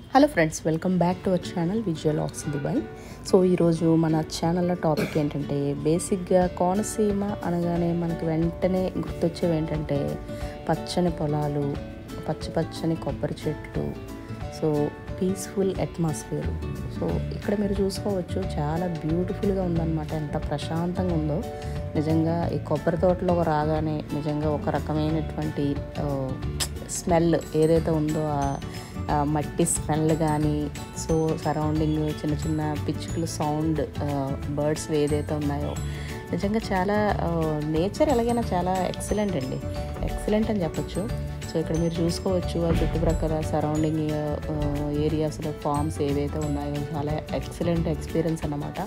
hello friends welcome back to our channel visual ox Dubai so ఈరోజు మన ఛానల్లో topic ఏంటంటే బేసిక్గా కోనసీమ అనగానే మనకి వెంటనే గుర్తొచ్చేవి ఏంటంటే పచ్చని పొలాలు పచ్చ పచ్చని కొబ్బరి చెట్లు సో పీస్ఫుల్ అట్మాస్ఫియర్ సో ఇక్కడ మీరు చూసుకోవచ్చు చాలా బ్యూటిఫుల్గా ఉందన్నమాట ఎంత ప్రశాంతంగా ఉందో నిజంగా ఈ కొబ్బరి తోటలో రాగానే నిజంగా ఒక రకమైనటువంటి స్మెల్ ఏదైతే ఉందో ఆ- ఆ మట్టి స్మెల్ కానీ సో సరౌండింగ్ చిన్న చిన్న పిచ్చుకలు సౌండ్ బర్డ్స్ ఏదైతే ఉన్నాయో నిజంగా చాలా నేచర్ ఎలాగైనా చాలా ఎక్సలెంట్ అండి ఎక్సలెంట్ అని చెప్పొచ్చు సో ఇక్కడ మీరు చూసుకోవచ్చు ఆ చుట్టుప్రక్కల సరౌండింగ్ ఏరియాస్లో ఫార్మ్స్ ఏవైతే ఉన్నాయో చాలా ఎక్సలెంట్ ఎక్స్పీరియన్స్ అన్నమాట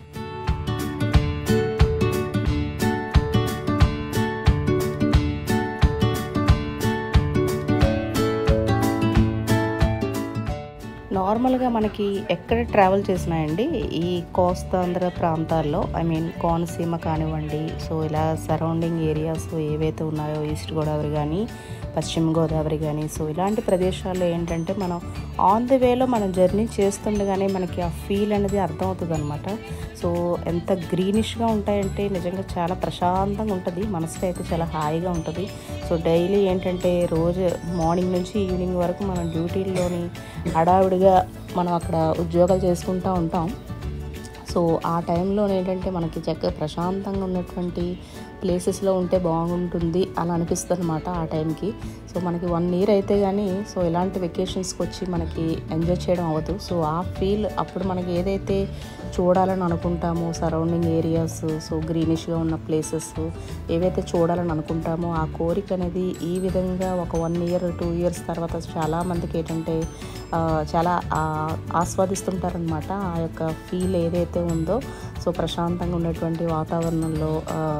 నార్మల్గా మనకి ఎక్కడ ట్రావెల్ చేసినాయండి ఈ కోస్తాంధ్ర ప్రాంతాల్లో ఐ మీన్ కోనసీమ కానివ్వండి సో ఇలా సరౌండింగ్ ఏరియాస్ ఏవైతే ఉన్నాయో ఈస్ట్ గోదావరి కానీ పశ్చిమ గోదావరి కానీ సో ఇలాంటి ప్రదేశాల్లో ఏంటంటే మనం ఆన్ ది వేలో మనం జర్నీ చేస్తుండగానే మనకి ఆ ఫీల్ అనేది అర్థమవుతుంది అనమాట సో ఎంత గ్రీనిష్గా ఉంటాయంటే నిజంగా చాలా ప్రశాంతంగా ఉంటుంది మనసుకి అయితే చాలా హాయిగా ఉంటుంది సో డైలీ ఏంటంటే రోజు మార్నింగ్ నుంచి ఈవినింగ్ వరకు మనం డ్యూటీల్లోని హడావిడిగా మనం అక్కడ ఉద్యోగాలు చేసుకుంటూ ఉంటాం సో ఆ టైంలో ఏంటంటే మనకి చక్కగా ప్రశాంతంగా ఉన్నటువంటి ప్లేసెస్లో ఉంటే బాగుంటుంది అని అనిపిస్తుంది అనమాట ఆ టైంకి సో మనకి వన్ ఇయర్ అయితే కానీ సో ఇలాంటి వెకేషన్స్కి వచ్చి మనకి ఎంజాయ్ చేయడం అవ్వదు సో ఆ ఫీల్ అప్పుడు మనకి ఏదైతే చూడాలని అనుకుంటామో సరౌండింగ్ ఏరియాస్ సో గ్రీనిష్గా ఉన్న ప్లేసెస్ ఏవైతే చూడాలని అనుకుంటామో ఆ కోరిక అనేది ఈ విధంగా ఒక వన్ ఇయర్ టూ ఇయర్స్ తర్వాత చాలామందికి ఏంటంటే ఆ, చాలా ఆ, ఆస్వాదిస్తుంటారనమాట ఆ యొక్క ఫీల్ ఏదైతే ఉందో సో ప్రశాంతంగా ఉన్నటువంటి వాతావరణంలో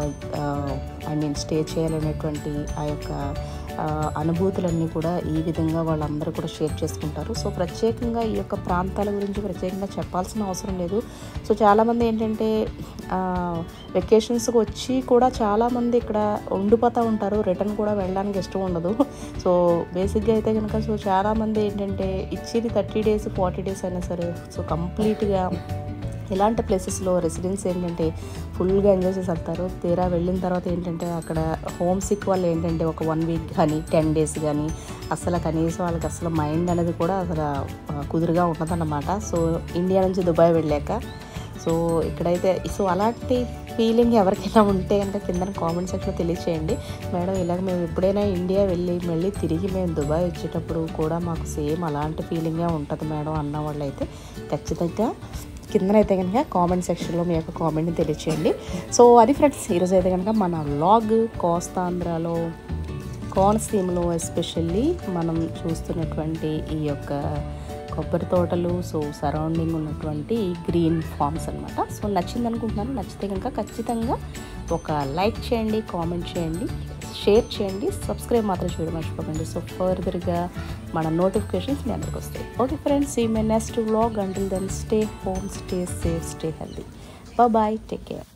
ఐ మీన్ స్టే చేయాలనేటువంటి ఆ యొక్క ఆ, అనుభూతులన్నీ కూడా ఈ విధంగా వాళ్ళందరూ కూడా షేర్ చేసుకుంటారు సో ప్రత్యేకంగా ఈ యొక్క ప్రాంతాల గురించి ప్రత్యేకంగా చెప్పాల్సిన అవసరం లేదు సో చాలామంది ఏంటంటే వెకేషన్స్కి వచ్చి కూడా చాలామంది ఇక్కడ ఉండిపోతూ ఉంటారు రిటర్న్ కూడా వెళ్ళడానికి ఇష్టం ఉండదు సో బేసిక్గా అయితే కనుక సో చాలామంది ఏంటంటే ఇచ్చేది థర్టీ డేస్ ఫార్టీ డేస్ అయినా సరే సో కంప్లీట్గా ఇలాంటి ప్లేసెస్లో రెసిడెన్స్ ఏంటంటే ఫుల్గా ఎంజాయ్ చేసి వస్తారు తీరా వెళ్ళిన తర్వాత ఏంటంటే అక్కడ హోమ్ సిక్ వాళ్ళు ఏంటంటే ఒక వన్ వీక్ కానీ టెన్ డేస్ కానీ అసలు కనీసం వాళ్ళకి అసలు మైండ్ అనేది కూడా అసలు ఆ, కుదురుగా ఉండదన్నమాట సో ఇండియా నుంచి దుబాయ్ వెళ్ళాక సో ఇక్కడైతే సో అలాంటి ఫీలింగ్ ఎవరికైనా ఉంటే కనుక కింద కామెంట్ సెక్షన్లో తెలియచేయండి మేడం ఇలాగ మేము ఎప్పుడైనా ఇండియా వెళ్ళి మళ్ళీ తిరిగి మేము దుబాయ్ వచ్చేటప్పుడు కూడా మాకు సేమ్ అలాంటి ఫీలింగే ఉంటుంది మేడం అన్న వాళ్ళైతే ఖచ్చితంగా కిందనైతే కనుక కామెంట్ సెక్షన్లో మీ యొక్క కామెంట్ని తెలియచేయండి సో అది ఫ్రెండ్స్ ఈరోజు అయితే కనుక మన వ్లాగ్ కోస్తాంధ్రలో కోనసీమలో ఎస్పెషల్లీ మనం చూస్తున్నటువంటి ఈ యొక్క కొబ్బరి తోటలు సో సరౌండింగ్ ఉన్నటువంటి గ్రీన్ ఫార్మ్స్ అనమాట సో నచ్చింది అనుకుంటున్నాను నచ్చితే కనుక ఖచ్చితంగా ఒక లైక్ చేయండి కామెంట్ చేయండి షేర్ చేయండి సబ్స్క్రైబ్ మాత్రం చేయడం మర్చిపోకండి సో ఫర్దర్గా మన నోటిఫికేషన్స్ మీ అందరికి వస్తాయి ఓకే ఫ్రెండ్స్ ఈ my next vlog until then stay home stay safe stay healthy bye take care